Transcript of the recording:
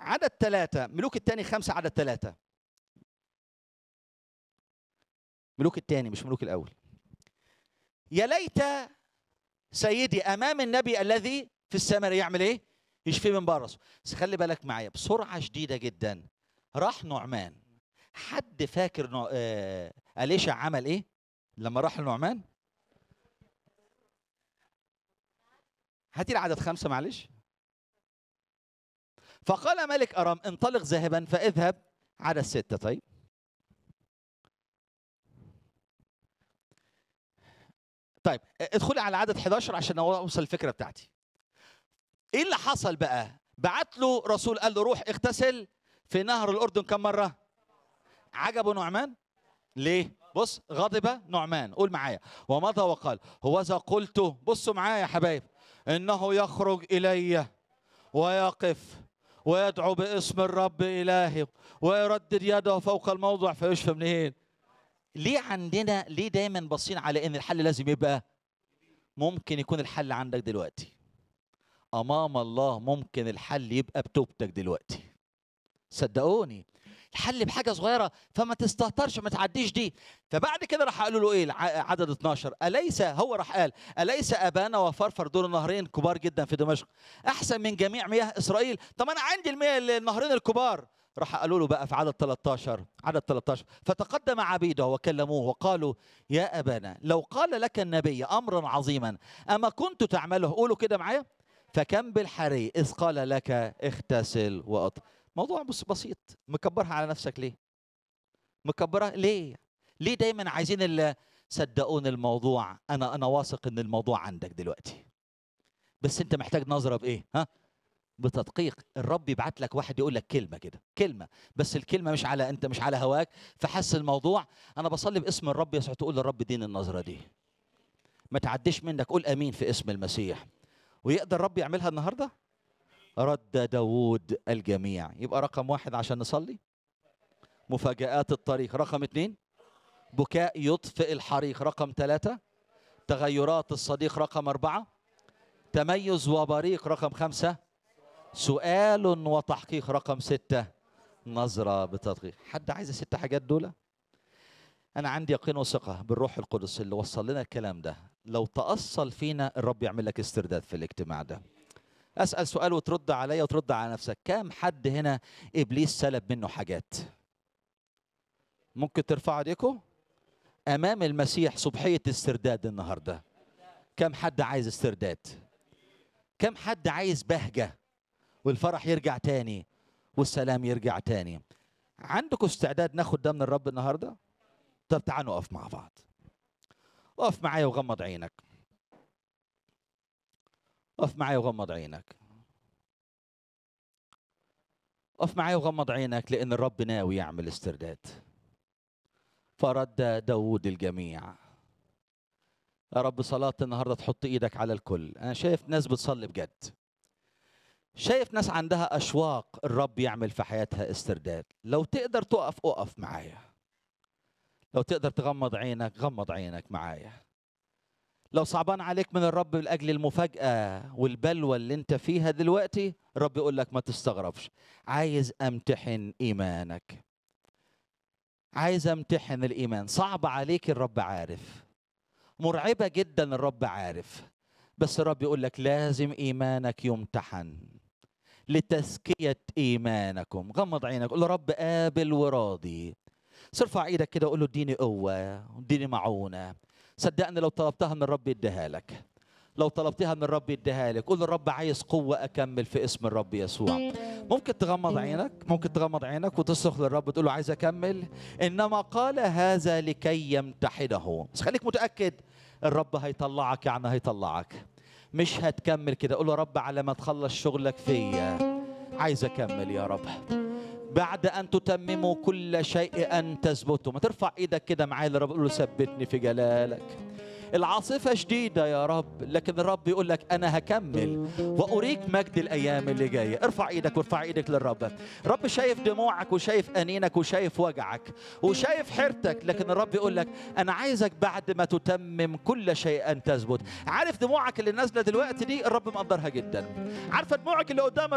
عدد ثلاثة ملوك الثاني خمسة عدد ثلاثة ملوك الثاني مش ملوك الأول يا ليت سيدي أمام النبي الذي في السماء يعمل إيه؟ يشفي من برصه بس خلي بالك معايا بسرعة شديدة جدا راح نعمان حد فاكر نوع... آه... أليشع عمل إيه؟ لما راح لنعمان؟ هاتي العدد خمسة معلش فقال ملك أرام انطلق ذاهبا فاذهب عدد ستة طيب طيب ادخلي على عدد 11 عشان اوصل الفكره بتاعتي ايه اللي حصل بقى بعت له رسول قال له روح اغتسل في نهر الاردن كم مره عجبه نعمان ليه بص غضب نعمان قول معايا ومضى وقال هوذا قلت بصوا معايا يا حبايب انه يخرج الي ويقف ويدعو باسم الرب الهه ويردد يده فوق الموضع فيشفى منين ليه عندنا ليه دايما باصين على ان الحل لازم يبقى ممكن يكون الحل عندك دلوقتي امام الله ممكن الحل يبقى بتوبتك دلوقتي صدقوني الحل بحاجه صغيره فما تستهترش ما تعديش دي فبعد كده راح قالوا له ايه عدد 12 اليس هو راح قال اليس ابانا وفرفر دول نهرين كبار جدا في دمشق احسن من جميع مياه اسرائيل طب انا عندي المياه النهرين الكبار راح قالوا له بقى في عدد 13 عدد 13 فتقدم عبيده وكلموه وقالوا يا ابانا لو قال لك النبي امرا عظيما اما كنت تعمله قولوا كده معايا فكم بالحري اذ قال لك اغتسل واطهر موضوع بس بسيط مكبرها على نفسك ليه مكبرها ليه ليه دايما عايزين اللي صدقوني الموضوع انا انا واثق ان الموضوع عندك دلوقتي بس انت محتاج نظره بايه ها بتدقيق الرب يبعت لك واحد يقول لك كلمه كده كلمه بس الكلمه مش على انت مش على هواك فحس الموضوع انا بصلي باسم الرب يسوع تقول للرب دين النظره دي ما تعديش منك قول امين في اسم المسيح ويقدر الرب يعملها النهارده رد داوود الجميع يبقى رقم واحد عشان نصلي مفاجآت الطريق رقم اثنين بكاء يطفئ الحريق رقم ثلاثة تغيرات الصديق رقم أربعة تميز وبريق رقم خمسة سؤال وتحقيق رقم ستة نظرة بتدقيق حد عايز الست حاجات دول أنا عندي يقين وثقة بالروح القدس اللي وصل لنا الكلام ده لو تأصل فينا الرب يعمل لك استرداد في الاجتماع ده اسال سؤال وترد عليا وترد على نفسك كم حد هنا ابليس سلب منه حاجات ممكن ترفعوا ايديكم امام المسيح صبحيه استرداد النهارده كم حد عايز استرداد كم حد عايز بهجه والفرح يرجع تاني والسلام يرجع تاني عندكم استعداد ناخد ده من الرب النهارده طب تعالوا نقف مع بعض اقف معايا وغمض عينك اقف معايا وغمض عينك اقف معايا وغمض عينك لان الرب ناوي يعمل استرداد فرد داود الجميع يا رب صلاة النهاردة تحط ايدك على الكل انا شايف ناس بتصلي بجد شايف ناس عندها اشواق الرب يعمل في حياتها استرداد لو تقدر تقف اقف معايا لو تقدر تغمض عينك غمض عينك معايا لو صعبان عليك من الرب لاجل المفاجاه والبلوى اللي انت فيها دلوقتي الرب يقول لك ما تستغربش عايز امتحن ايمانك عايز امتحن الايمان صعب عليك الرب عارف مرعبه جدا الرب عارف بس الرب يقول لك لازم ايمانك يمتحن لتزكيه ايمانكم غمض عينك قول له رب قابل وراضي ارفع ايدك كده وقول له اديني قوه اديني معونه صدقني لو طلبتها من الرب يديها لك لو طلبتها من الرب يديها لك قول الرب عايز قوة أكمل في اسم الرب يسوع ممكن تغمض عينك ممكن تغمض عينك وتصرخ للرب تقول له عايز أكمل إنما قال هذا لكي يمتحنه بس خليك متأكد الرب هيطلعك يعني هيطلعك مش هتكمل كده قول له رب على ما تخلص شغلك فيا عايز أكمل يا رب بعد ان تتمموا كل شيء ان تثبتوا ما ترفع ايدك كده معايا للرب قول له ثبتني في جلالك العاصفة شديدة يا رب لكن الرب يقول لك أنا هكمل وأريك مجد الأيام اللي جاية ارفع إيدك وارفع إيدك للرب الرب شايف دموعك وشايف أنينك وشايف وجعك وشايف حيرتك لكن الرب يقول لك أنا عايزك بعد ما تتمم كل شيء أن تثبت عارف دموعك اللي نازلة دلوقتي دي الرب مقدرها جدا عارفة دموعك اللي قدام